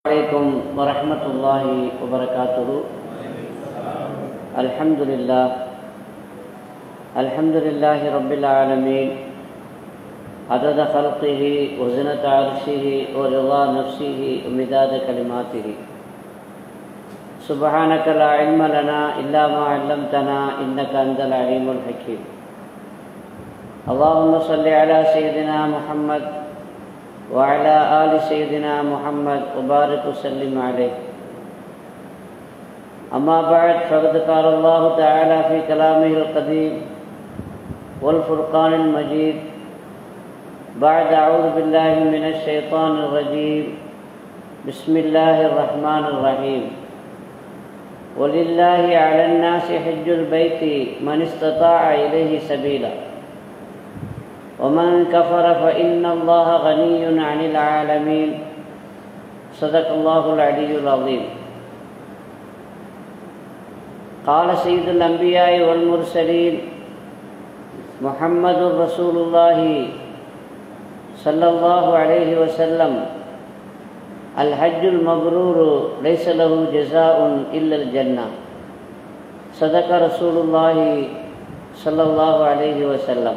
عليكم ورحمة الله وبركاته الحمد لله الحمد لله رب العالمين عدد خلقه وزنة عرشه ورضا نفسه ومداد كلماته سبحانك لا علم لنا إلا ما علمتنا إنك أنت العليم الحكيم اللهم صل على سيدنا محمد وعلى آل سيدنا محمد وبارك وسلم عليه أما بعد فقد قال الله تعالى في كلامه القديم والفرقان المجيد بعد أعوذ بالله من الشيطان الرجيم بسم الله الرحمن الرحيم ولله على الناس حج البيت من استطاع إليه سبيلا ومن كفر فإن الله غني عن العالمين صدق الله العلي العظيم قال سيد الأنبياء والمرسلين محمد رسول الله صلى الله عليه وسلم الحج المبرور ليس له جزاء إلا الجنة صدق رسول الله صلى الله عليه وسلم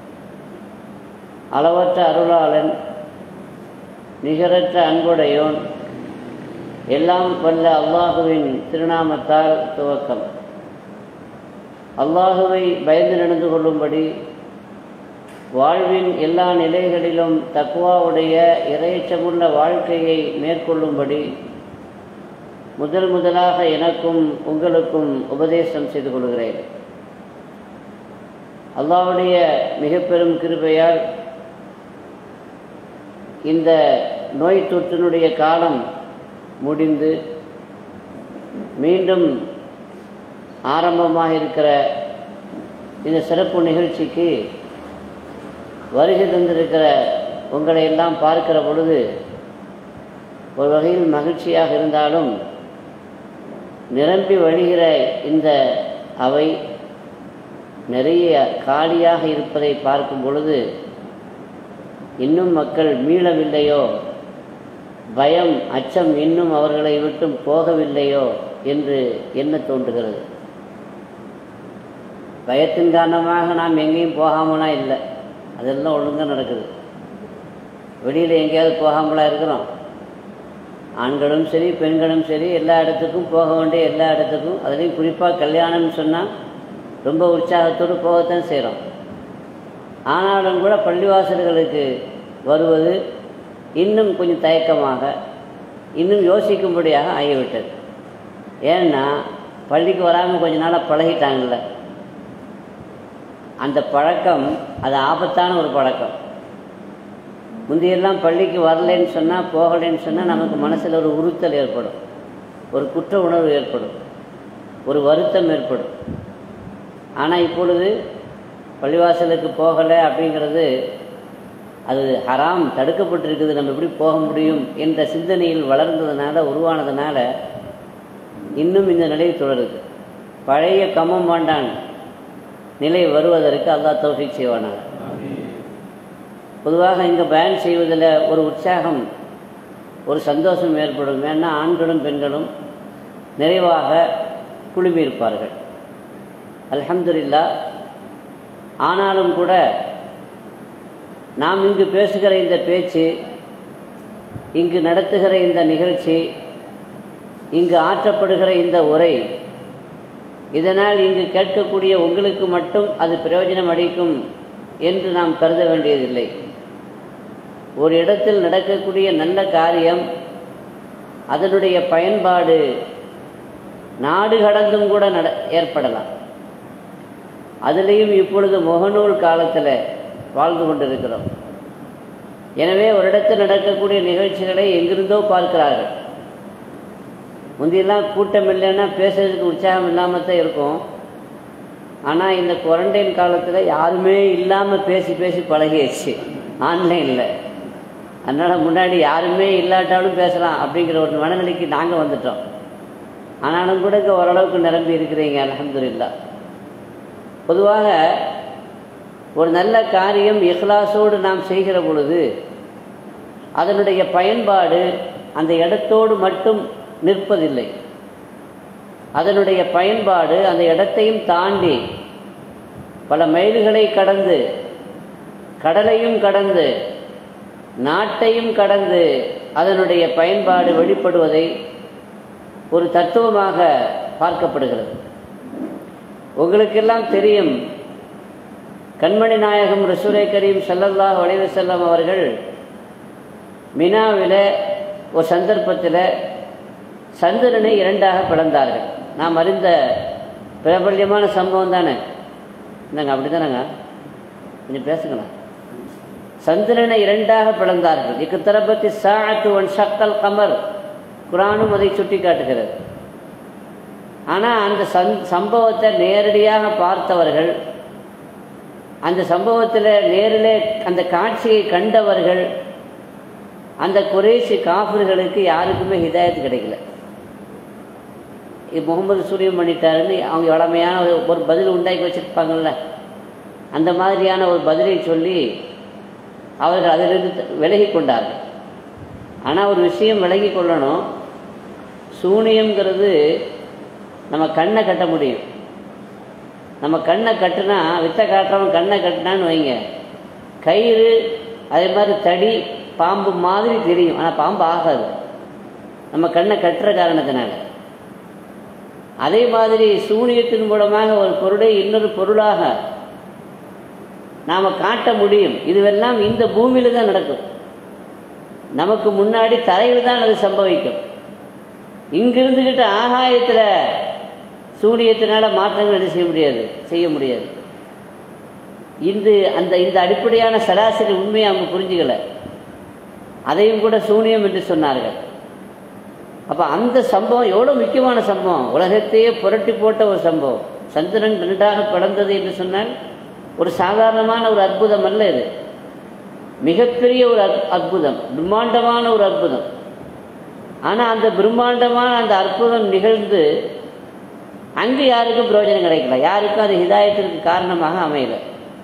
அளவற்ற அருளாளன் நிகரற்ற அன்புடையோன் எல்லாம் வல்ல அல்லாஹுவின் திருநாமத்தால் துவக்கம் அல்லாஹுவை பயந்து நடந்து கொள்ளும்படி வாழ்வின் எல்லா நிலைகளிலும் தக்குவாவுடைய இறைச்சமுள்ள வாழ்க்கையை மேற்கொள்ளும்படி முதல் முதலாக எனக்கும் உங்களுக்கும் உபதேசம் செய்து கொள்கிறேன் அல்லாவுடைய மிக பெரும் கிருபையால் இந்த நோய் தொற்றினுடைய காலம் முடிந்து மீண்டும் ஆரம்பமாக இருக்கிற இந்த சிறப்பு நிகழ்ச்சிக்கு வருகை தந்திருக்கிற உங்களை எல்லாம் பார்க்கிற பொழுது ஒரு வகையில் மகிழ்ச்சியாக இருந்தாலும் நிரம்பி வழிகிற இந்த அவை நிறைய காலியாக இருப்பதை பார்க்கும் பொழுது இன்னும் மக்கள் மீளவில்லையோ பயம் அச்சம் இன்னும் அவர்களை விட்டும் போகவில்லையோ என்று எண்ண தோன்றுகிறது பயத்தின் காரணமாக நாம் எங்கேயும் போகாமலாம் இல்லை அதெல்லாம் ஒழுங்காக நடக்குது வெளியில் எங்கேயாவது போகாமலாம் இருக்கிறோம் ஆண்களும் சரி பெண்களும் சரி எல்லா இடத்துக்கும் போக வேண்டிய எல்லா இடத்துக்கும் அதுலேயும் குறிப்பாக கல்யாணம்னு சொன்னால் ரொம்ப உற்சாகத்தோடு போகத்தான் செய்கிறோம் ஆனாலும் கூட பள்ளிவாசல்களுக்கு வருவது இன்னும் கொஞ்சம் தயக்கமாக இன்னும் யோசிக்கும்படியாக ஆகிவிட்டது ஏன்னா பள்ளிக்கு வராமல் கொஞ்ச நாளாக பழகிட்டாங்கல்ல அந்த பழக்கம் அது ஆபத்தான ஒரு பழக்கம் முந்தையெல்லாம் பள்ளிக்கு வரலைன்னு சொன்னால் போகலைன்னு சொன்னால் நமக்கு மனசில் ஒரு உறுத்தல் ஏற்படும் ஒரு குற்ற உணர்வு ஏற்படும் ஒரு வருத்தம் ஏற்படும் ஆனால் இப்பொழுது பள்ளிவாசலுக்கு போகலை அப்படிங்கிறது அது ஹராம் தடுக்கப்பட்டிருக்குது நம்ம எப்படி போக முடியும் என்ற சிந்தனையில் வளர்ந்ததுனால உருவானதுனால இன்னும் இந்த நிலை தொடருது பழைய கம்மம் வாண்டான் நிலை வருவதற்கு அல்லா தௌஃபிக் செய்வானாங்க பொதுவாக இங்கே பயன் செய்வதில் ஒரு உற்சாகம் ஒரு சந்தோஷம் ஏற்படும் ஏன்னா ஆண்களும் பெண்களும் நிறைவாக குழுமியிருப்பார்கள் அல்ஹம்துலில்லா ஆனாலும் கூட நாம் இங்கு பேசுகிற இந்த பேச்சு இங்கு நடத்துகிற இந்த நிகழ்ச்சி இங்கு ஆற்றப்படுகிற இந்த உரை இதனால் இங்கு கேட்கக்கூடிய உங்களுக்கு மட்டும் அது பிரயோஜனம் அளிக்கும் என்று நாம் கருத வேண்டியதில்லை ஒரு இடத்தில் நடக்கக்கூடிய நல்ல காரியம் அதனுடைய பயன்பாடு நாடு கடந்தும் கூட நட ஏற்படலாம் அதுலேயும் இப்பொழுது முகநூல் காலத்தில் வாழ்ந்து கொண்டிருக்கிறோம் எனவே ஒரு இடத்தில் நடக்கக்கூடிய நிகழ்ச்சிகளை எங்கிருந்தோ பார்க்கிறார்கள் முந்தையெல்லாம் கூட்டம் இல்லைன்னா பேசுறதுக்கு உற்சாகம் இல்லாமல் தான் இருக்கும் ஆனால் இந்த குவாரண்டைன் காலத்தில் யாருமே இல்லாமல் பேசி பேசி பழகிடுச்சு ஆன்லைனில் அதனால் முன்னாடி யாருமே இல்லாட்டாலும் பேசலாம் அப்படிங்கிற ஒரு மனநிலைக்கு நாங்கள் வந்துட்டோம் ஆனாலும் கூட இங்கே ஓரளவுக்கு நிரம்பி இருக்கிறீங்க அலமதுல்லா பொதுவாக ஒரு நல்ல காரியம் இஹ்லாசோடு நாம் செய்கிற பொழுது அதனுடைய பயன்பாடு அந்த இடத்தோடு மட்டும் நிற்பதில்லை அதனுடைய பயன்பாடு அந்த இடத்தையும் தாண்டி பல மைல்களை கடந்து கடலையும் கடந்து நாட்டையும் கடந்து அதனுடைய பயன்பாடு வெளிப்படுவதை ஒரு தத்துவமாக பார்க்கப்படுகிறது உங்களுக்கெல்லாம் தெரியும் கண்மணி நாயகம் ரசூலை கரீம் ஸல்லல்லாஹு அலைஹி வஸல்லம் அவர்கள் மினாவில் ஒரு சந்தர்ப்பத்தில் சந்திரனை இரண்டாக பிளந்தார்கள் நாம் அறிந்த பிரபல்யமான சம்பவம் தானே என்னங்க அப்படி தானேங்க கொஞ்சம் பேசுங்களா சந்திரனை இரண்டாக பிளந்தார்கள் இக்குத்தரபத்தி சாத்து ஒன் ஷக்கல் கமர் குரானும் அதை சுட்டி காட்டுகிறது ஆனால் அந்த சந் சம்பவத்தை நேரடியாக பார்த்தவர்கள் அந்த சம்பவத்தில் நேரில் அந்த காட்சியை கண்டவர்கள் அந்த குறைசி காஃபிர்களுக்கு யாருக்குமே ஹிதாயத்து கிடைக்கல இது முகமது சூரியம் பண்ணிட்டாருன்னு அவங்க வளமையான ஒரு ஒரு பதில் உண்டாக்கி வச்சுருப்பாங்கள்ல அந்த மாதிரியான ஒரு பதிலை சொல்லி அவர்கள் அதிலிருந்து விலகி கொண்டார்கள் ஆனால் ஒரு விஷயம் விலகி கொள்ளணும் சூனியம்ங்கிறது நம்ம கண்ணை கட்ட முடியும் நம்ம கண்ணை கட்டுனா வித்தை காட்டுறவன் கண்ணை கட்டினான்னு வைங்க கயிறு அதே மாதிரி தடி பாம்பு மாதிரி தெரியும் ஆனால் பாம்பு ஆகாது நம்ம கண்ணை கட்டுற காரணத்தினால அதே மாதிரி சூனியத்தின் மூலமாக ஒரு பொருளை இன்னொரு பொருளாக நாம் காட்ட முடியும் இதுவெல்லாம் இந்த பூமியில் தான் நடக்கும் நமக்கு முன்னாடி தரையில் தான் அது சம்பவிக்கும் இங்கிருந்துக்கிட்டு ஆகாயத்தில் சூனியத்தினால மாற்றங்கள் என்ன செய்ய முடியாது செய்ய முடியாது இந்த அந்த இந்த அடிப்படையான சராசரி உண்மையை அவங்க புரிஞ்சுக்கல அதையும் கூட சூனியம் என்று சொன்னார்கள் அப்போ அந்த சம்பவம் எவ்வளோ முக்கியமான சம்பவம் உலகத்தையே புரட்டி போட்ட ஒரு சம்பவம் சந்திரன் ரெண்டாக பிளந்தது என்று சொன்னால் ஒரு சாதாரணமான ஒரு அற்புதம் அல்ல இது மிகப்பெரிய ஒரு அற்- அற்புதம் பிரம்மாண்டமான ஒரு அற்புதம் ஆனால் அந்த பிரம்மாண்டமான அந்த அற்புதம் நிகழ்ந்து அங்கு யாருக்கும் பிரயோஜனம் கிடைக்கல யாருக்கும் அது ஹிதாயத்திற்கு காரணமாக அமையல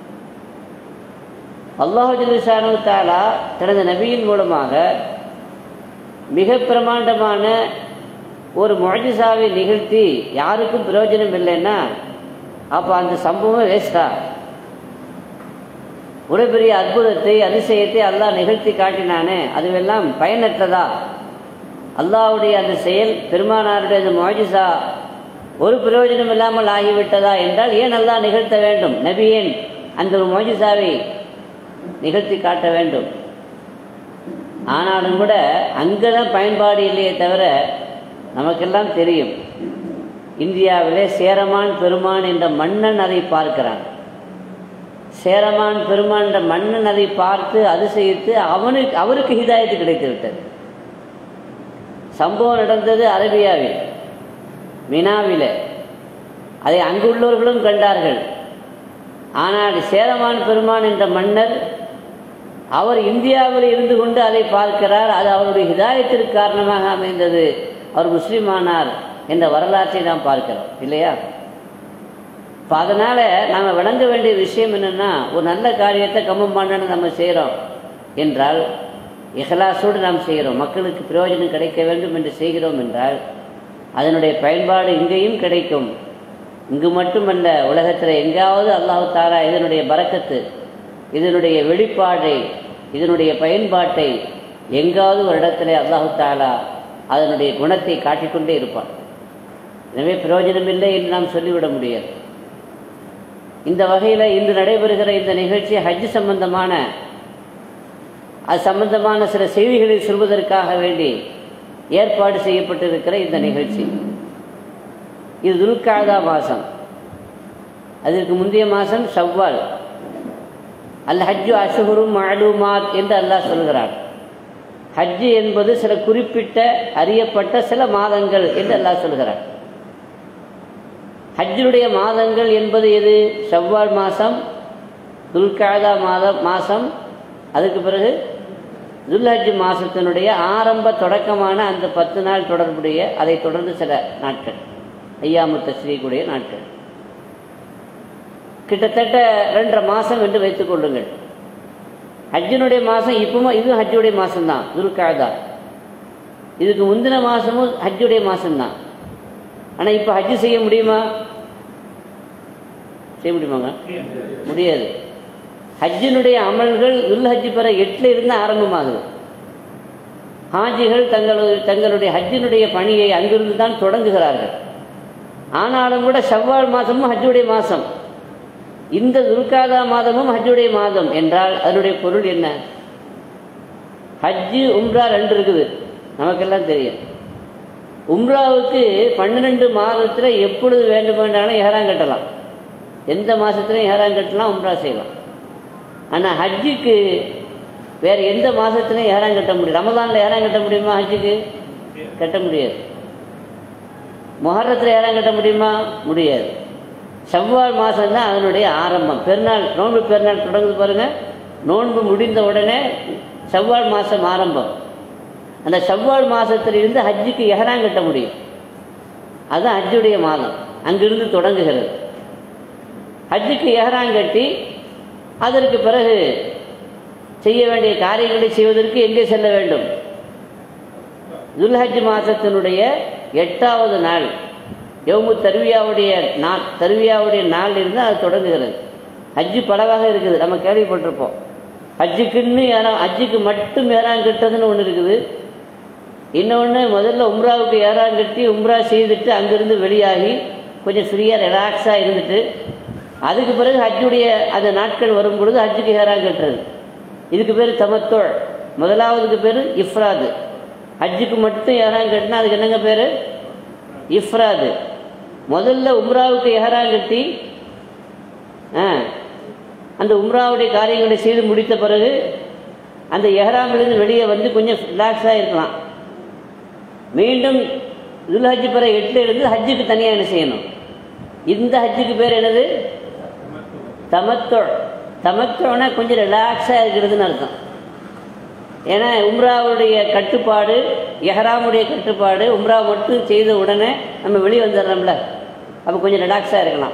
அல்லாஹு ஜல்லிசானு தாலா தனது நபியின் மூலமாக மிக பிரமாண்டமான ஒரு முழஜிசாவை நிகழ்த்தி யாருக்கும் பிரயோஜனம் இல்லைன்னா அப்போ அந்த சம்பவம் வேஸ்டா ஒரு பெரிய அற்புதத்தை அதிசயத்தை அல்லாஹ் நிகழ்த்தி காட்டினானே அதுவெல்லாம் பயனற்றதா அல்லாஹ்வுடைய அந்த செயல் பெருமானாருடைய அந்த முழஜிசா ஒரு பிரயோஜனம் இல்லாமல் ஆகிவிட்டதா என்றால் ஏன் அல்லாஹ் நிகழ்த்த வேண்டும் நபி ஏன் அந்த ஒரு முழஜிசாவை நிகழ்த்தி காட்ட வேண்டும் ஆனாலும் கூட அங்கே தான் பயன்பாடு இல்லையே தவிர நமக்கெல்லாம் தெரியும் இந்தியாவிலே சேரமான் பெருமான் என்ற மன்னன் அதை பார்க்கிறான் சேரமான் பெருமான் என்ற மன்னன் அதை பார்த்து அதிசயித்து அவனுக்கு அவருக்கு ஹிதாயத்து கிடைத்து விட்டது சம்பவம் நடந்தது அரேபியாவில் மினாவில் அதை அங்குள்ளவர்களும் கண்டார்கள் ஆனால் சேரமான் பெருமான் என்ற மன்னர் அவர் இந்தியாவில் இருந்து கொண்டு அதை பார்க்கிறார் அது அவருடைய ஹிதாயத்திற்கு காரணமாக அமைந்தது அவர் முஸ்லீமானார் என்ற வரலாற்றை நாம் பார்க்கிறோம் இல்லையா இப்போ அதனால் நாம் விளங்க வேண்டிய விஷயம் என்னென்னா ஒரு நல்ல காரியத்தை கம்மம் பண்ணணும் நம்ம செய்கிறோம் என்றால் இஹ்லாஸோடு நாம் செய்கிறோம் மக்களுக்கு பிரயோஜனம் கிடைக்க வேண்டும் என்று செய்கிறோம் என்றால் அதனுடைய பயன்பாடு இங்கேயும் கிடைக்கும் இங்கு மட்டுமல்ல உலகத்தில் எங்காவது அல்லாஹு தாலா இதனுடைய பறக்கத்து இதனுடைய வெளிப்பாடை இதனுடைய பயன்பாட்டை எங்காவது ஒரு இடத்துல அல்லாஹு தாலா அதனுடைய குணத்தை காட்டிக்கொண்டே இருப்பான் எனவே பிரயோஜனம் இல்லை என்று நாம் சொல்லிவிட முடியாது இந்த வகையில் இன்று நடைபெறுகிற இந்த நிகழ்ச்சி ஹஜ் சம்பந்தமான அது சம்பந்தமான சில செய்திகளை சொல்வதற்காக வேண்டி ஏற்பாடு செய்யப்பட்டிருக்கிற இந்த நிகழ்ச்சி இது துல்காதா மாதம் அதற்கு முந்தைய மாதம் ஷவ்வால் அல் ஹஜ்ஜு அஷுகுரும் மாலூமாத் என்று அல்லாஹ் சொல்கிறான் ஹஜ்ஜு என்பது சில குறிப்பிட்ட அறியப்பட்ட சில மாதங்கள் என்று அல்லாஹ் சொல்கிறான் ஹஜ்ஜுடைய மாதங்கள் என்பது எது ஷவ்வால் மாதம் துல்காதா மாதம் மாதம் அதுக்கு பிறகு துல்ஹஜ் மாதத்தினுடைய ஆரம்ப தொடக்கமான அந்த பத்து நாள் தொடர்புடைய அதை தொடர்ந்து சில நாட்கள் ஐயாமு தஸ்ரீக்குடைய நாட்கள் கிட்டத்தட்ட ரெண்டரை மாதம் என்று வைத்துக் கொள்ளுங்கள் ஹஜ்ஜினுடைய மாதம் இப்பவும் இதுவும் ஹஜ்ஜுடைய மாதம்தான் துல்காதா இதுக்கு முந்தின மாதமும் ஹஜ்ஜுடைய மாதம்தான் ஆனால் இப்போ ஹஜ்ஜு செய்ய முடியுமா செய்ய முடியுமாங்க முடியாது ஹஜ்ஜினுடைய அமல்கள் துல் ஹஜ்ஜு பெற எட்டில் இருந்து ஆரம்பமாகுது ஹாஜிகள் தங்களுடைய தங்களுடைய ஹஜ்ஜினுடைய பணியை அங்கிருந்து தான் தொடங்குகிறார்கள் ஆனாலும் கூட செவ்வால் மாதமும் ஹஜ்ஜுடைய மாதம் இந்த துல்காதா மாதமும் ஹஜ்ஜுடைய மாதம் என்றால் அதனுடைய பொருள் என்ன ஹஜ்ஜு உம்ரா ரெண்டு இருக்குது நமக்கெல்லாம் தெரியும் உம்ராவுக்கு பன்னிரெண்டு மாதத்தில் எப்பொழுது வேண்டுமென்றாலும் ஏறாங் கட்டலாம் எந்த மாதத்துலையும் ஏறாங் கட்டலாம் உம்ரா செய்யலாம் ஆனால் ஹஜ்ஜுக்கு வேறு எந்த மாதத்துலையும் ஏறாங் கட்ட முடியும் ரமதானில் ஏறாங் கட்ட முடியுமா ஹஜ்ஜுக்கு கட்ட முடியாது மொஹரத்தில் ஏறாங் கட்ட முடியுமா முடியாது செவ்வாய் மாதம் தான் அதனுடைய ஆரம்பம் பெருநாள் நோன்பு பெருநாள் தொடங்குது பாருங்கள் நோன்பு முடிந்த உடனே செவ்வாய் மாதம் ஆரம்பம் அந்த செவ்வாய் மாதத்திலிருந்து ஹஜ்ஜுக்கு எஹராங் கட்ட முடியும் அதுதான் ஹஜ்ஜுடைய மாதம் அங்கிருந்து தொடங்குகிறது ஹஜ்ஜுக்கு எஹராங் கட்டி அதற்கு பிறகு செய்ய வேண்டிய காரியங்களை செய்வதற்கு எங்கே செல்ல வேண்டும் துல்ஹஜ் மாதத்தினுடைய எட்டாவது நாள் யவுமு தருவியாவுடைய நாள் தருவியாவுடைய நாள் இருந்து அது தொடங்குகிறது ஹஜ்ஜு பல வகை இருக்குது நம்ம கேள்விப்பட்டிருப்போம் ஹஜ்ஜுக்குன்னு ஏறா ஹஜ்ஜுக்கு மட்டும் ஏறாங் கட்டுறதுன்னு ஒன்று இருக்குது இன்னொன்று முதல்ல உம்ராவுக்கு ஏறாங் கட்டி உம்ரா செய்துட்டு அங்கிருந்து வெளியாகி கொஞ்சம் ஃப்ரீயாக ரிலாக்ஸாக இருந்துட்டு அதுக்கு பிறகு ஹஜ்ஜுடைய அந்த நாட்கள் வரும் பொழுது ஹஜ்ஜுக்கு ஏறாங் கட்டுறது இதுக்கு பேர் தமத்தோள் முதலாவதுக்கு பேர் இஃப்ராது ஹஜ்ஜுக்கு மட்டும் ஏறாங் கட்டினா அதுக்கு என்னங்க பேர் இஃப்ராது முதல்ல உம்ராவுக்கு எஹராங் கட்டி ஆ அந்த உம்ராவுடைய காரியங்களை செய்து முடித்த பிறகு அந்த எஹராமிலிருந்து வெளியே வந்து கொஞ்சம் ரிலாக்ஸாக இருக்கலாம் மீண்டும் துல் ஹஜ்ஜு பிற எட்டில் இருந்து ஹஜ்ஜுக்கு தனியாக என்ன செய்யணும் இந்த ஹஜ்ஜுக்கு பேர் என்னது தமத்தோள் தமத்தோனா கொஞ்சம் ரிலாக்ஸாக இருக்கிறதுன்னு அர்த்தம் ஏன்னா உம்ராவுடைய கட்டுப்பாடு எஹராமுடைய கட்டுப்பாடு உம்ரா மட்டும் செய்த உடனே நம்ம வெளியே வந்துடுறோம்ல அப்போ கொஞ்சம் ரிலாக்ஸாக இருக்கலாம்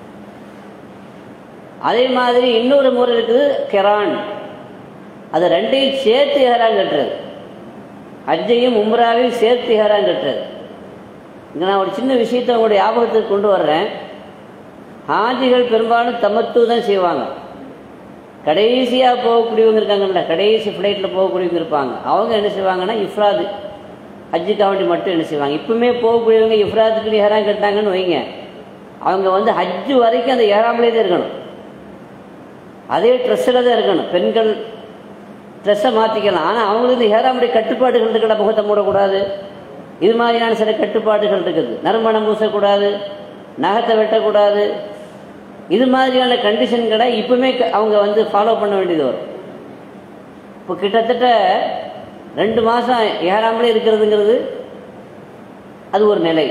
அதே மாதிரி இன்னொரு முறை இருக்குது கெரான் அது ரெண்டையும் சேர்த்து எஹரான் கட்டுறது ஹஜ்ஜையும் உம்ராவையும் சேர்த்து எஹரான் கட்டுறது இங்கே நான் ஒரு சின்ன விஷயத்தை உங்களுடைய ஞாபகத்துக்கு கொண்டு வர்றேன் ஹாஜிகள் பெரும்பாலும் தமத்து தான் செய்வாங்க கடைசியாக போகக்கூடியவங்க இருக்காங்கல்ல கடைசி ஃப்ளைட்டில் போகக்கூடியவங்க இருப்பாங்க அவங்க என்ன செய்வாங்கன்னா இஃப்ராது ஹஜ்ஜுக்காக வேண்டி மட்டும் என்ன செய்வாங்க இப்பவுமே போகக்கூடியவங்க இஃப்ராதுக்கு ஏறாம் கட்டாங்கன்னு வைங்க அவங்க வந்து ஹஜ்ஜு வரைக்கும் அந்த ஏறாமலே தான் இருக்கணும் அதே ட்ரெஸ்ஸில் தான் இருக்கணும் பெண்கள் ட்ரெஸ்ஸை மாற்றிக்கலாம் ஆனால் அவங்களுக்கு இந்த ஏறாமுடைய கட்டுப்பாடுகள் இருக்கிற முகத்தை மூடக்கூடாது இது மாதிரியான சில கட்டுப்பாடுகள் இருக்குது நறுமணம் பூசக்கூடாது நகத்தை வெட்டக்கூடாது இது மாதிரியான கண்டிஷன்களை இப்பவுமே அவங்க வந்து ஃபாலோ பண்ண வேண்டியது வரும் இப்போ கிட்டத்தட்ட ரெண்டு மாதம் ஏறாமலே இருக்கிறதுங்கிறது அது ஒரு நிலை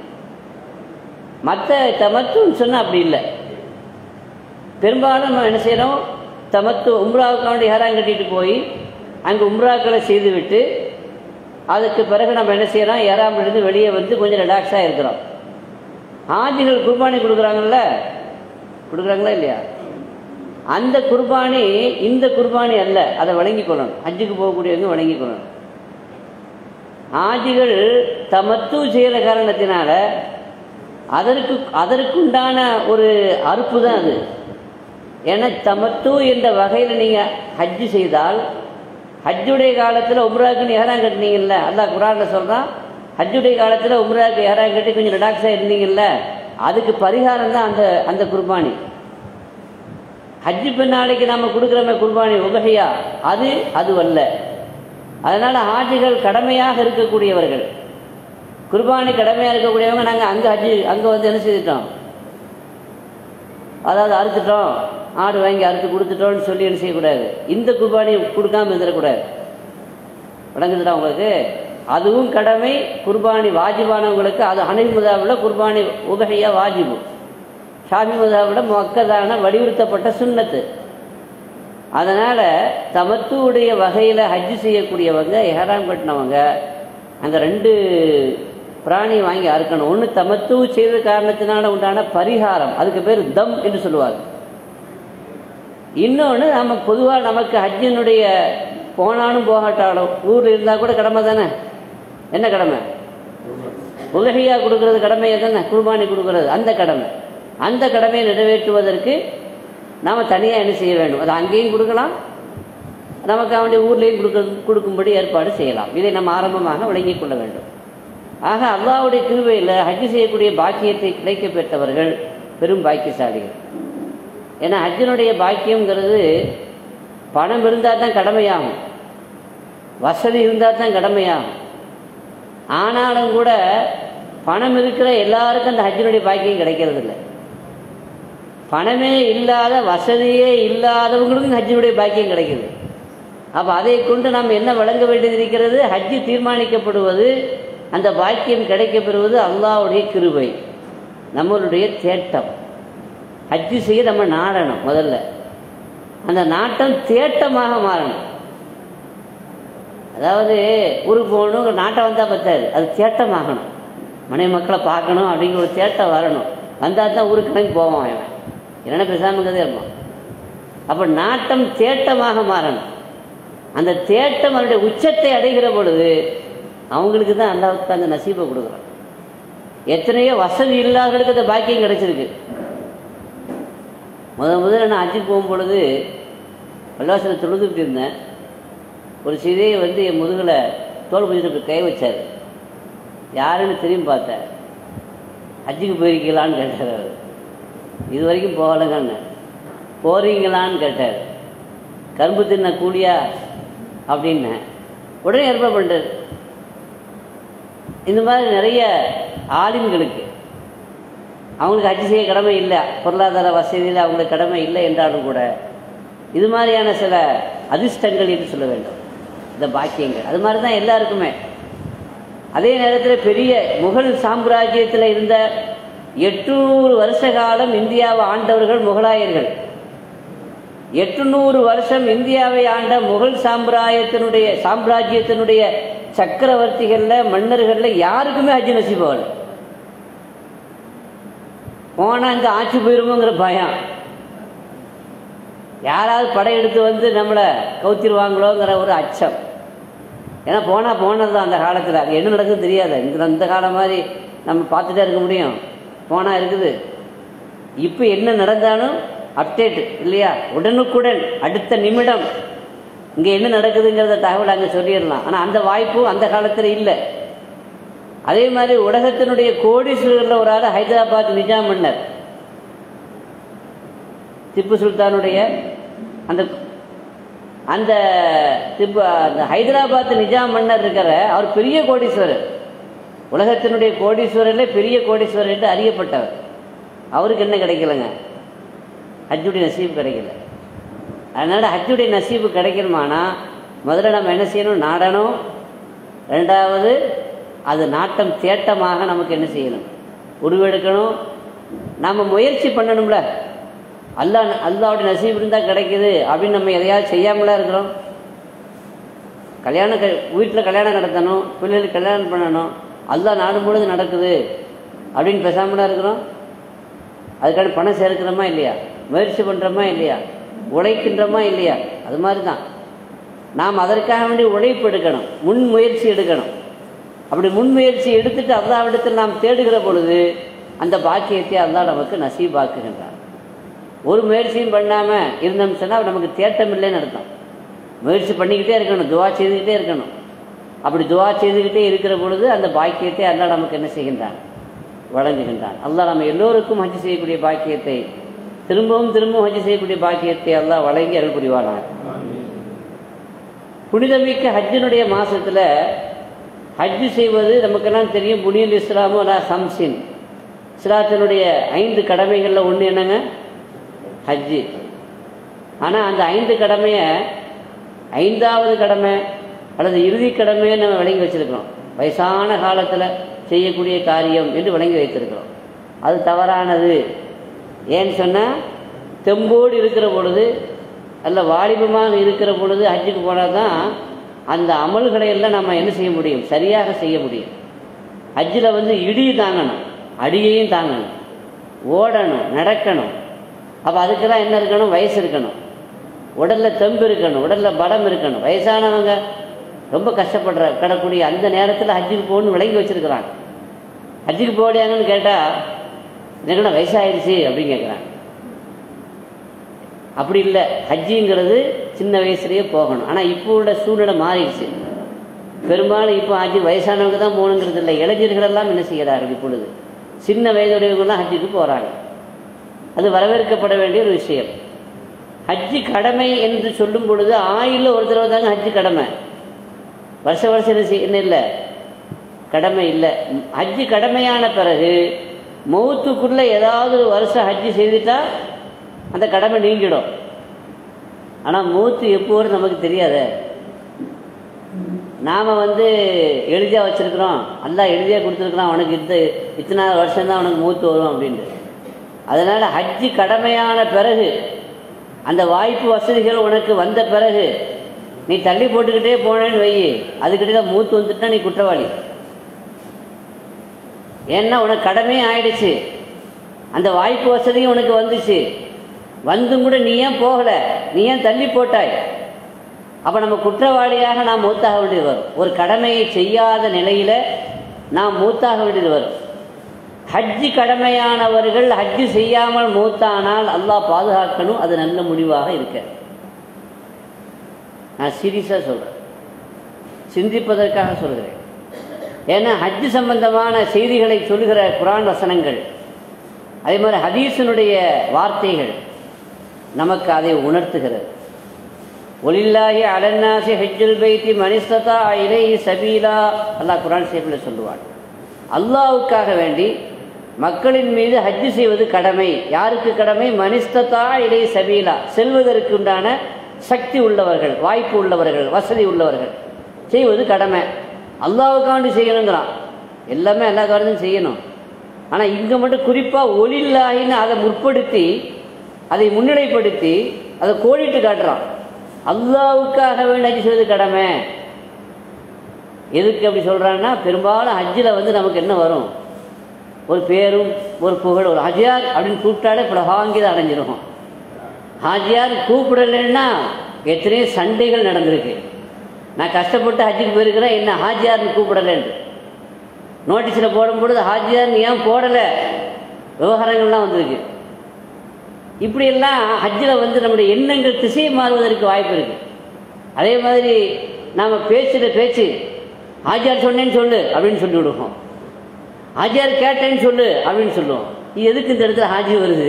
மற்ற தமத்துன்னு சொன்னால் அப்படி இல்லை பெரும்பாலும் நம்ம என்ன செய்கிறோம் தமத்து உம்ராவுக்காண்டி ஏறாங்க கட்டிட்டு போய் அங்கே உம்ராக்களை செய்துவிட்டு அதுக்கு பிறகு நம்ம என்ன செய்கிறோம் ஏறாமலிருந்து வெளியே வந்து கொஞ்சம் ரிலாக்ஸாக இருக்கிறோம் ஆஜிகள் குர்பானி கொடுக்குறாங்கல்ல கொடுக்குறாங்களா இல்லையா அந்த குர்பானி இந்த குர்பானி அல்ல அதை வழங்கி கொள்ளணும் ஹஜ்ஜுக்கு போகக்கூடியவங்க வழங்கி கொள்ளணும் ஆஜிகள் தமத்து செய்கிற காரணத்தினால அதற்கு அதற்குண்டான ஒரு அறுப்பு தான் அது ஏன்னா தமத்து என்ற வகையில் நீங்கள் ஹஜ்ஜு செய்தால் ஹஜ்ஜுடைய காலத்தில் உம்ராக்குன்னு ஏறாங்க கட்டினீங்கல்ல அல்லாஹ் குரானில் சொல்கிறான் ஹஜ்ஜுடைய காலத்தில் உம்ராக்கு ஏறாங்க கட்டி கொஞ்சம் ரிலாக்ஸாக இருந்தீங்கல்ல அதுக்கு பரிகாரம் தான் அந்த அந்த குர்பானி ஹஜ்ஜு பெண்ணாளைக்கு நம்ம கொடுக்குறோமே குர்பானி உபகையா அது அது அல்ல அதனால் ஹாஜிகள் கடமையாக இருக்கக்கூடியவர்கள் குர்பானி கடமையாக இருக்கக்கூடியவங்க நாங்கள் அங்கே ஹஜ்ஜு அங்கே வந்து என்ன செய்துட்டோம் அதாவது அறுத்துட்டோம் ஆடு வாங்கி அறுத்து கொடுத்துட்டோம்னு சொல்லி என்ன செய்யக்கூடாது இந்த குர்பானி கொடுக்காம இருந்துடக்கூடாது விளங்குதுடா உங்களுக்கு அதுவும் கடமை குர்பானி வாஜிபானவங்களுக்கு அது அனைத்து முதாவில் குர்பானி உபகையா வாஜிபு ஷாபி முதாவில் மக்கதான வலியுறுத்தப்பட்ட சுண்ணத்து அதனால் தமத்துவுடைய வகையில் ஹஜ்ஜு செய்யக்கூடியவங்க எஹராம் கட்டினவங்க அந்த ரெண்டு பிராணி வாங்கி அறுக்கணும் ஒன்று தமத்து செய்த காரணத்தினால உண்டான பரிகாரம் அதுக்கு பேர் தம் என்று சொல்லுவாங்க இன்னொன்று நம்ம பொதுவாக நமக்கு ஹஜ்ஜினுடைய போனாலும் போகாட்டாலும் ஊரில் இருந்தால் கூட கடமை தானே என்ன கடமை உலகையா கொடுக்கறது கடமை தானே குர்பானி கொடுக்கறது அந்த கடமை அந்த கடமையை நிறைவேற்றுவதற்கு நாம் தனியாக என்ன செய்ய வேண்டும் அது அங்கேயும் கொடுக்கலாம் நமக்கு அவனுடைய ஊர்லேயும் கொடுக்க கொடுக்கும்படி ஏற்பாடு செய்யலாம் இதை நம்ம ஆரம்பமாக விளங்கிக் கொள்ள வேண்டும் ஆக அல்லாவுடைய கிருபையில் ஹஜ்ஜு செய்யக்கூடிய பாக்கியத்தை கிடைக்க பெற்றவர்கள் பெரும் பாக்கியசாலிகள் ஏன்னா ஹஜ்ஜினுடைய பாக்கியங்கிறது பணம் இருந்தால் தான் கடமையாகும் வசதி இருந்தால் தான் கடமையாகும் ஆனாலும் கூட பணம் இருக்கிற எல்லாருக்கும் அந்த ஹஜ்ஜினுடைய பாக்கியம் கிடைக்கிறது இல்லை பணமே இல்லாத வசதியே இல்லாதவங்களுக்கும் ஹஜ்ஜினுடைய பாக்கியம் கிடைக்குது அப்போ அதை கொண்டு நாம் என்ன வழங்க வேண்டியது இருக்கிறது ஹஜ்ஜு தீர்மானிக்கப்படுவது அந்த பாக்கியம் கிடைக்கப்பெறுவது அல்லாவுடைய கிருபை நம்மளுடைய தேட்டம் ஹஜ்ஜு செய்ய நம்ம நாடணும் முதல்ல அந்த நாட்டம் தேட்டமாக மாறணும் அதாவது ஊருக்கு போகணும் நாட்டம் வந்தால் பத்தாது அது தேட்டமாகணும் மனைவி மக்களை பார்க்கணும் அப்படிங்கிற ஒரு தேட்டம் வரணும் வந்தால் தான் ஊருக்கு கிளம்பி போவான் அவன் இல்லைன்னா பேசாமங்கிறதே இருப்பான் அப்போ நாட்டம் தேட்டமாக மாறணும் அந்த தேட்டம் அவருடைய உச்சத்தை அடைகிற பொழுது அவங்களுக்கு தான் அல்லாவுக்கு அந்த நசீபை கொடுக்குறான் எத்தனையோ வசதி இல்லாதவர்களுக்கு அந்த பாக்கியம் கிடைச்சிருக்கு முத முதல்ல நான் அஜி போகும் பொழுது பள்ளிவாசலில் தொழுதுகிட்டு இருந்தேன் ஒரு சிதையை வந்து என் முதுகில் தோல் புதிட்டு கை வச்சார் யாருன்னு திரும்பி பார்த்தேன் ஹஜ்ஜுக்கு போயிருக்கீங்களான்னு கேட்டார் அவர் இது வரைக்கும் போகலைங்கன்னு போகிறீங்களான்னு கேட்டார் கரும்பு தின்ன கூலியா அப்படின்னேன் உடனே ஏற்பாடு பண்ணுறாரு இந்த மாதிரி நிறைய ஆலிம்களுக்கு அவங்களுக்கு ஹஜ்ஜு செய்ய கடமை இல்லை பொருளாதார வசதியில் அவங்களுக்கு கடமை இல்லை என்றாலும் கூட இது மாதிரியான சில அதிர்ஷ்டங்கள் என்று சொல்ல வேண்டும் இந்த பாக்கியங்கள் அது மாதிரி தான் எல்லாருக்குமே அதே நேரத்தில் பெரிய முகல் சாம்ராஜ்யத்தில் இருந்த எட்டுநூறு வருஷ காலம் இந்தியாவை ஆண்டவர்கள் முகலாயர்கள் எட்டுநூறு வருஷம் இந்தியாவை ஆண்ட முகல் சாம்ராஜ்யத்தினுடைய சாம்ராஜ்யத்தினுடைய சக்கரவர்த்திகளில் மன்னர்களில் யாருக்குமே ஹஜ் நசிபாகல போனால் இங்கே ஆட்சி போயிருமோங்கிற பயம் யாராவது படையெடுத்து வந்து நம்மளை கவுத்திருவாங்களோங்கிற ஒரு அச்சம் ஏன்னா போனால் போனது தான் அந்த காலத்தில் அங்கே என்ன நடக்குதுன்னு தெரியாது இந்த அந்த காலம் மாதிரி நம்ம பார்த்துட்டே இருக்க முடியும் போனால் இருக்குது இப்போ என்ன நடந்தாலும் அப்டேட் இல்லையா உடனுக்குடன் அடுத்த நிமிடம் இங்கே என்ன நடக்குதுங்கிறத தகவல் அங்கே சொல்லிடலாம் ஆனால் அந்த வாய்ப்பு அந்த காலத்தில் இல்லை அதே மாதிரி உலகத்தினுடைய கோடீஸ்வரரில் ஒரு ஆள் ஹைதராபாத் நிஜாம் மன்னர் திப்பு சுல்தானுடைய அந்த அந்த திப்பு அந்த ஹைதராபாத் நிஜாம் மன்னர் இருக்கிற அவர் பெரிய கோடீஸ்வரர் உலகத்தினுடைய கோடீஸ்வரர்ல பெரிய கோடீஸ்வரர் என்று அறியப்பட்டவர் அவருக்கு என்ன கிடைக்கலங்க ஹஜ்ஜுடைய நசீபு கிடைக்கல அதனால் ஹஜ்ஜுடைய நசீபு கிடைக்கணுமானா முதல்ல நம்ம என்ன செய்யணும் நாடணும் ரெண்டாவது அது நாட்டம் தேட்டமாக நமக்கு என்ன செய்யணும் உருவெடுக்கணும் நம்ம முயற்சி பண்ணணும்ல அல்லா அல்லாவுடைய நசீப் இருந்தால் கிடைக்குது அப்படின்னு நம்ம எதையாவது செய்யாமலாம் இருக்கிறோம் கல்யாணம் க வீட்டில் கல்யாணம் நடத்தணும் பிள்ளைகளுக்கு கல்யாணம் பண்ணணும் அல்லா நாடும் பொழுது நடக்குது அப்படின்னு பேசாமலாம் இருக்கிறோம் அதுக்கான பணம் சேர்க்கிறோமா இல்லையா முயற்சி பண்ணுறோமா இல்லையா உழைக்கின்றோமா இல்லையா அது மாதிரி தான் நாம் அதற்காக வேண்டி உழைப்பு எடுக்கணும் முன் முயற்சி எடுக்கணும் அப்படி முன்முயற்சி எடுத்துட்டு அல்லாவிடத்தில் நாம் தேடுகிற பொழுது அந்த பாக்கியத்தை அல்லா நமக்கு நசீபாக்குகின்றார் ஒரு முயற்சியும் பண்ணாமல் இருந்தோம்னு சொன்னால் நமக்கு தேட்டம் இல்லைன்னு அர்த்தம் முயற்சி பண்ணிக்கிட்டே இருக்கணும் துவா செய்துக்கிட்டே இருக்கணும் அப்படி துவா செய்துக்கிட்டே இருக்கிற பொழுது அந்த பாக்கியத்தை அல்லா நமக்கு என்ன செய்கின்றான் வழங்குகின்றான் அல்லா நம்ம எல்லோருக்கும் ஹஜ் செய்யக்கூடிய பாக்கியத்தை திரும்பவும் திரும்பவும் ஹஜ் செய்யக்கூடிய பாக்கியத்தை அல்லா வழங்கி அருள் புரிவானார் புனிதமிக்க ஹஜ்ஜினுடைய மாசத்துல ஹஜ்ஜு செய்வது நமக்கெல்லாம் தெரியும் புனியல் இஸ்லாமு அலா சம்சின் இஸ்லாத்தினுடைய ஐந்து கடமைகளில் ஒன்று என்னங்க ஹஜ்ஜு ஆனால் அந்த ஐந்து கடமையை ஐந்தாவது கடமை அல்லது இறுதி கடமையை நம்ம விளங்கி வச்சிருக்கிறோம் வயசான காலத்தில் செய்யக்கூடிய காரியம் என்று விளங்கி வைத்திருக்கிறோம் அது தவறானது ஏன்னு சொன்னால் தெம்போடு இருக்கிற பொழுது அல்ல வாலிபமாக இருக்கிற பொழுது ஹஜ்ஜுக்கு போனால் தான் அந்த அமல்களை எல்லாம் நம்ம என்ன செய்ய முடியும் சரியாக செய்ய முடியும் ஹஜ்ஜில் வந்து இடி தாங்கணும் அடியையும் தாங்கணும் ஓடணும் நடக்கணும் அப்போ அதுக்கெல்லாம் என்ன இருக்கணும் வயசு இருக்கணும் உடலில் தெம்பு இருக்கணும் உடலில் பலம் இருக்கணும் வயசானவங்க ரொம்ப கஷ்டப்படுற கிடக்கூடிய அந்த நேரத்தில் ஹஜ்ஜுக்கு போகணும்னு விளங்கி வச்சிருக்கிறாங்க ஹஜ்ஜுக்கு போகலையாங்கன்னு கேட்டால் எனக்கு வயசாயிடுச்சு அப்படின்னு கேட்குறாங்க அப்படி இல்லை ஹஜ்ஜிங்கிறது சின்ன வயசுலேயே போகணும் ஆனால் இப்போ உள்ள சூழ்நிலை மாறிடுச்சு பெரும்பாலும் இப்போ ஹஜ்ஜு வயசானவங்க தான் போகணுங்கிறது இல்லை இளைஞர்கள் எல்லாம் என்ன செய்கிறார்கள் இப்பொழுது சின்ன வயதுடையவங்களாம் ஹஜ்ஜுக்கு போகிறாங்க அது வரவேற்கப்பட வேண்டிய ஒரு விஷயம் ஹஜ்ஜு கடமை என்று சொல்லும் பொழுது ஆயுளில் ஒரு தடவை தாங்க ஹஜ்ஜு கடமை வருஷ வருஷம் என்ன செய்ய- என்ன இல்லை கடமை இல்லை ஹஜ்ஜு கடமையான பிறகு மௌத்துக்குள்ள ஏதாவது ஒரு வருஷம் ஹஜ்ஜு செய்துட்டா அந்த கடமை நீங்கிடும் ஆனால் மௌத்து எப்போ வரும் நமக்கு தெரியாதே நாம் வந்து எழுதியாக வச்சுருக்குறோம் அல்லாஹ் எழுதியாக கொடுத்துருக்குறான் உனக்கு இந்த இத்தனை வருஷம் தான் உனக்கு மூத்து வரும் அப்படின்ட்டு அதனால் ஹஜ்ஜு கடமையான பிறகு அந்த வாய்ப்பு வசதிகள் உனக்கு வந்த பிறகு நீ தள்ளி போட்டுக்கிட்டே போனேன்னு வை அதுக்கிட்ட மூத்து வந்துட்டா நீ குற்றவாளி ஏன்னா உனக்கு கடமையே ஆயிடுச்சு அந்த வாய்ப்பு வசதியும் உனக்கு வந்துச்சு வந்தும் கூட நீ ஏன் போகலை நீ ஏன் தள்ளி போட்டாய் அப்போ நம்ம குற்றவாளியாக நாம் மூத்தாக வேண்டியது வரும் ஒரு கடமையை செய்யாத நிலையில் நாம் மூத்தாக வேண்டியது வரும் ஹஜ்ஜு கடமையானவர்கள் ஹஜ்ஜு செய்யாமல் மூத்தானால் அல்லாஹ் பாதுகாக்கணும் அது நல்ல முடிவாக இருக்க நான் சீரியஸாக சொல்கிறேன் சிந்திப்பதற்காக சொல்கிறேன் ஏன்னா ஹஜ்ஜு சம்பந்தமான செய்திகளை சொல்லுகிற குரான் வசனங்கள் அதே மாதிரி ஹதீஸினுடைய வார்த்தைகள் நமக்கு அதை உணர்த்துகிறது ஒலில்லாஹி அலன்னாசி ஹஜ்ஜுல் பைத்தி மனிஸ்ததா இலை சபீலா அல்லாஹ் குரான் ஷேஃபில் சொல்லுவான் அல்லாவுக்காக வேண்டி மக்களின் மீது ஹஜ்ஜு செய்வது கடமை யாருக்கு கடமை மனிஸ்ததா இலை சபீலா செல்வதற்கு உண்டான சக்தி உள்ளவர்கள் வாய்ப்பு உள்ளவர்கள் வசதி உள்ளவர்கள் செய்வது கடமை அல்லாவுக்காண்டி செய்யணுங்கிறான் எல்லாமே எல்லா காரணத்தையும் செய்யணும் ஆனால் இங்கே மட்டும் குறிப்பாக ஒலில்லாயின்னு அதை முற்படுத்தி அதை முன்னிலைப்படுத்தி அதை கோடிட்டு காட்டுறான் அல்லாவுக்காக வேண்டி ஹஜ் செய்வது கடமை எதுக்கு அப்படி சொல்கிறான்னா பெரும்பாலும் ஹஜ்ஜில் வந்து நமக்கு என்ன வரும் ஒரு பேரும் ஒரு புகழ் ஒரு ஹஜியார் அப்படின்னு கூப்பிட்டாலே பிரபாங்கிதம் அடைஞ்சிரும் ஹாஜியார் கூப்பிடலைன்னா எத்தனையோ சண்டைகள் நடந்திருக்கு நான் கஷ்டப்பட்டு ஹஜ்ஜுக்கு போயிருக்கிறேன் என்ன ஹாஜியார்னு கூப்பிடலன்ட்டு நோட்டீஸில் போடும்பொழுது ஹாஜியார் நீ ஏன் போடலை விவகாரங்கள்லாம் வந்திருக்கு இப்படியெல்லாம் ஹஜ்ஜில் வந்து நம்முடைய எண்ணங்கள் திசை மாறுவதற்கு வாய்ப்பு இருக்கு அதே மாதிரி நாம் பேசுகிற பேச்சு ஹாஜியார் சொன்னேன்னு சொல்லு அப்படின்னு சொல்லி விடுவோம் ஹாஜியார் கேட்டேன்னு சொல்லு அப்படின்னு சொல்லுவோம் இது எதுக்கு இந்த இடத்துல ஹாஜி வருது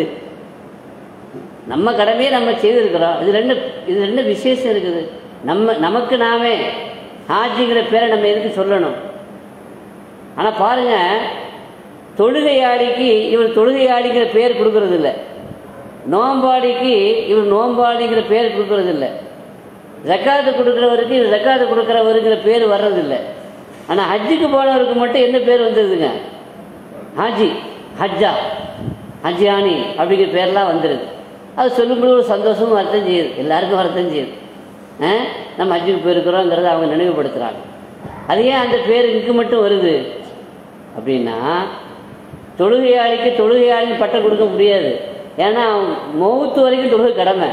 நம்ம கடமையை நம்ம செய்திருக்கிறோம் இது ரெண்டு இது ரெண்டு விசேஷம் இருக்குது நம்ம நமக்கு நாமே ஹாஜிங்கிற பேரை நம்ம எதுக்கு சொல்லணும் ஆனால் பாருங்க தொழுகையாளிக்கு இவர் தொழுகையாளிங்கிற பேர் கொடுக்கறது இல்லை நோம்பாளிக்கு இவர் நோம்பாளிங்கிற பேர் கொடுக்கறது இல்லை ஜக்காத்து கொடுக்குறவருக்கு இவர் ஜக்காத்து கொடுக்குறவருங்கிற பேர் வர்றதில்லை ஆனால் ஹஜ்ஜுக்கு போனவருக்கு மட்டும் என்ன பேர் வந்துடுதுங்க ஹாஜி ஹஜ்ஜா ஹஜ்ஜானி அப்படிங்கிற பேர்லாம் வந்துடுது அது சொல்லும்போது ஒரு சந்தோஷமும் அர்த்தம் செய்யுது எல்லாருக்கும் அர்த்தம் செய்யுது ஆ? நம்ம ஹஜ்ஜுக்கு போயிருக்கிறோங்கிறத அவங்க நினைவுபடுத்துகிறாங்க அது ஏன் அந்த பேர் இங்கு மட்டும் வருது அப்படின்னா தொழுகையாளிக்கு தொழுகையாளின்னு பட்டம் கொடுக்க முடியாது ஏன்னா மௌத்து வரைக்கும் தொழுகை கடமை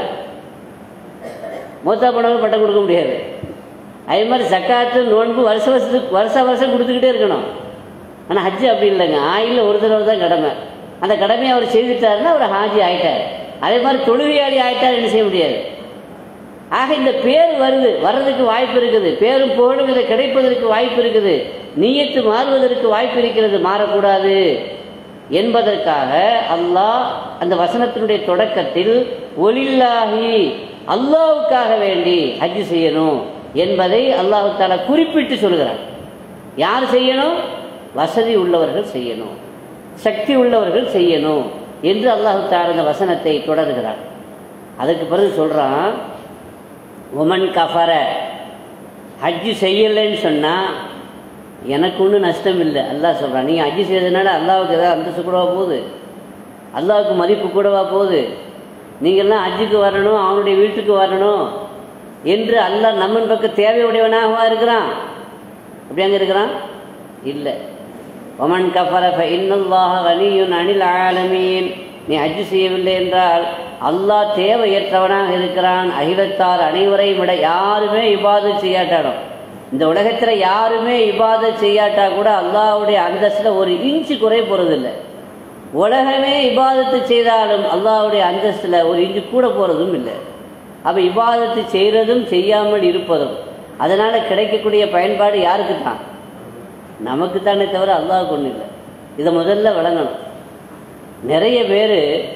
மூத்தா போனவங்க பட்டம் கொடுக்க முடியாது அதே மாதிரி சக்காத்து நோன்பு வருஷ வருஷத்துக்கு வருஷ வருஷம் கொடுத்துக்கிட்டே இருக்கணும் ஆனால் ஹஜ்ஜு அப்படி இல்லைங்க ஆயில் ஒரு தடவை தான் கடமை அந்த கடமையை அவர் செய்துட்டாருன்னா அவர் ஹாஜி ஆயிட்டார் அதே மாதிரி தொழுகையாளி ஆயிட்டார் என்ன செய்ய முடியாது ஆக இந்த பேர் வருது வர்றதுக்கு வாய்ப்பு இருக்குது பேரும் புகழும் இதை கிடைப்பதற்கு வாய்ப்பு இருக்குது நீயத்து மாறுவதற்கு வாய்ப்பு இருக்கிறது மாறக்கூடாது என்பதற்காக அல்லாஹ் அந்த வசனத்தினுடைய தொடக்கத்தில் ஒலில்லாஹி அல்லாஹ்வுக்காக வேண்டி ஹஜ் செய்யணும் என்பதை அல்லாஹு தாலா குறிப்பிட்டு சொல்கிறார் யார் செய்யணும் வசதி உள்ளவர்கள் செய்யணும் சக்தி உள்ளவர்கள் செய்யணும் என்று அல்லாஹு தாலா அந்த வசனத்தை தொடர்கிறார் அதுக்கு பிறகு சொல்றான் உமன் கஃபர ஹஜ்ஜு செய்யலைன்னு சொன்னால் எனக்கு ஒன்றும் நஷ்டம் இல்லை அல்லாஹ் சொல்கிறான் நீங்கள் ஹஜ்ஜு செய்ததுனால அல்லாவுக்கு ஏதாவது அந்தஸ்து கூடவா போகுது அல்லாவுக்கு மதிப்பு கூடவா போகுது நீங்கள்லாம் ஹஜ்ஜுக்கு வரணும் அவனுடைய வீட்டுக்கு வரணும் என்று அல்லாஹ் நம்மன் பக்கம் தேவையுடையவனாகவா இருக்கிறான் அப்படி அங்கே இருக்கிறான் இல்லை ஒமன் கஃபர இன்னல்லாஹ கனியுன் அனில் ஆலமீன் நீ ஹஜ்ஜு செய்யவில்லை என்றால் அல்லாஹ் தேவையற்றவனாக இருக்கிறான் அகிலத்தார் அனைவரையும் விட யாருமே இபாது செய்யாட்டாடும் இந்த உலகத்தில் யாருமே இபாதத் செய்யாட்டா கூட அல்லாஹ்வுடைய அந்தஸ்தில் ஒரு இன்ச்சு குறை போகிறதில்லை உலகமே இபாதத்து செய்தாலும் அல்லாஹ்வுடைய அந்தஸ்தில் ஒரு இன்ச்சு கூட போகிறதும் இல்லை அப்போ இபாதத்து செய்கிறதும் செய்யாமல் இருப்பதும் அதனால் கிடைக்கக்கூடிய பயன்பாடு யாருக்கு தான் நமக்கு தானே தவிர அல்லாஹ்வுக்கு ஒன்றும் இல்லை இதை முதல்ல விளங்கணும் நிறைய பேர்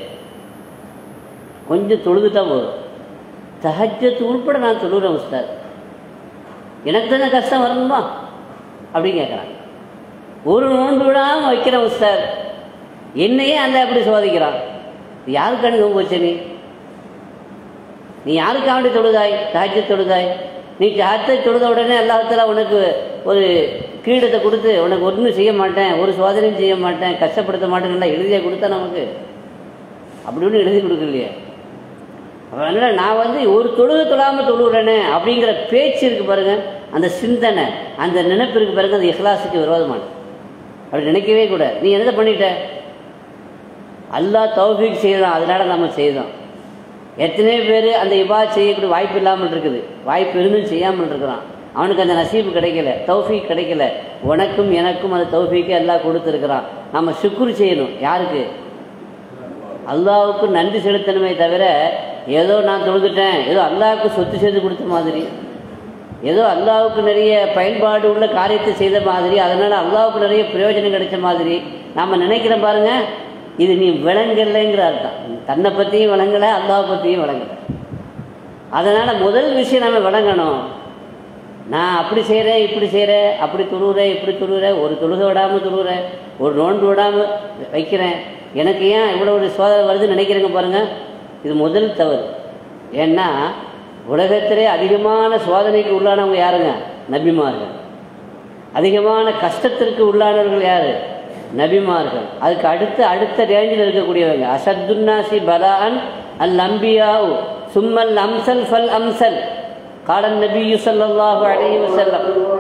கொஞ்சம் தொழுதுட்டா போதும் தஹஜத்து உள்பட நான் தொழுகிறேன் உஸ்தாத் எனக்கு தானே கஷ்டம் வரணுமா அப்படின்னு கேட்குறாங்க ஒரு நோன்பு விடாமல் வைக்கிறேன் உஸ்தாத் என்னையே அந்த அப்படி சோதிக்கிறான் யாருக்காண்டி நோன்பு வச்ச நீ நீ யாருக்காண்டி தொழுதாய் தஹஜ்ஜ தொழுதாய் நீ தஹத்தை தொழுத உடனே அல்லாஹத்தில் உனக்கு ஒரு கிரீடத்தை கொடுத்து உனக்கு ஒன்றும் செய்ய மாட்டேன் ஒரு சோதனையும் செய்ய மாட்டேன் கஷ்டப்படுத்த மாட்டேன்ல எழுதியா கொடுத்தா நமக்கு அப்படி ஒன்றும் எழுதி கொடுக்கலையே அதனால் நான் வந்து ஒரு தொழுக தொழாமல் தொழுகிறேனே அப்படிங்கிற பேச்சு இருக்கு பாருங்க அந்த சிந்தனை அந்த நினைப்பு இருக்கு பாருங்க அந்த இஹ்லாஸுக்கு விரோதமானது அப்படி நினைக்கவே கூட நீ என்னதை பண்ணிட்ட அல்லாஹ் தௌஃபீக் செய்தான் அதனால நம்ம செய்தோம் எத்தனை பேர் அந்த இபா செய்யக்கூடிய வாய்ப்பு இல்லாமல் இருக்குது வாய்ப்பு இருந்தும் செய்யாமல் இருக்கிறான் அவனுக்கு அந்த நசீபு கிடைக்கல தௌஃபீக் கிடைக்கல உனக்கும் எனக்கும் அந்த தௌஃபீக்கை எல்லாம் கொடுத்துருக்குறான் நம்ம சுக்குரு செய்யணும் யாருக்கு அல்லாவுக்கு நன்றி செலுத்தணுமே தவிர ஏதோ நான் தொழுதுட்டேன் ஏதோ அல்லாவுக்கு சொத்து செய்து கொடுத்த மாதிரி ஏதோ அல்லாவுக்கு நிறைய பயன்பாடு உள்ள காரியத்தை செய்த மாதிரி அதனால் அல்லாவுக்கு நிறைய பிரயோஜனம் கிடைச்ச மாதிரி நாம் நினைக்கிறோம் பாருங்க இது நீ விளங்கலைங்கிற அர்த்தம் தன்னை பற்றியும் விளங்கலை அல்லாவை பற்றியும் விளங்கலை அதனால் முதல் விஷயம் நம்ம விளங்கணும் நான் அப்படி செய்கிறேன் இப்படி செய்கிறேன் அப்படி துழுவுறேன் இப்படி துழுவுறேன் ஒரு தொழுகை விடாமல் துழுவுறேன் ஒரு நோன்பு விடாமல் வைக்கிறேன் எனக்கு ஏன் இவ்வளோ ஒரு சோதனை வருதுன்னு நினைக்கிறேங்க பாருங்கள் இது முதல் தவறு ஏன்னா உலகத்திலே அதிகமான சோதனைக்கு உள்ளானவங்க யாருங்க நபிமார்கள் அதிகமான கஷ்டத்திற்கு உள்ளானவர்கள் யார் நபிமார்கள் அதுக்கு அடுத்த அடுத்த ரேஞ்சில் இருக்கக்கூடியவங்க அசத்துன்னாசி பலான் அல் அம்பியாவு சும்மல் அம்சல் ஃபல் அம்சல் காலன் நபி ஸல்லல்லாஹு அலைஹி வஸல்லம்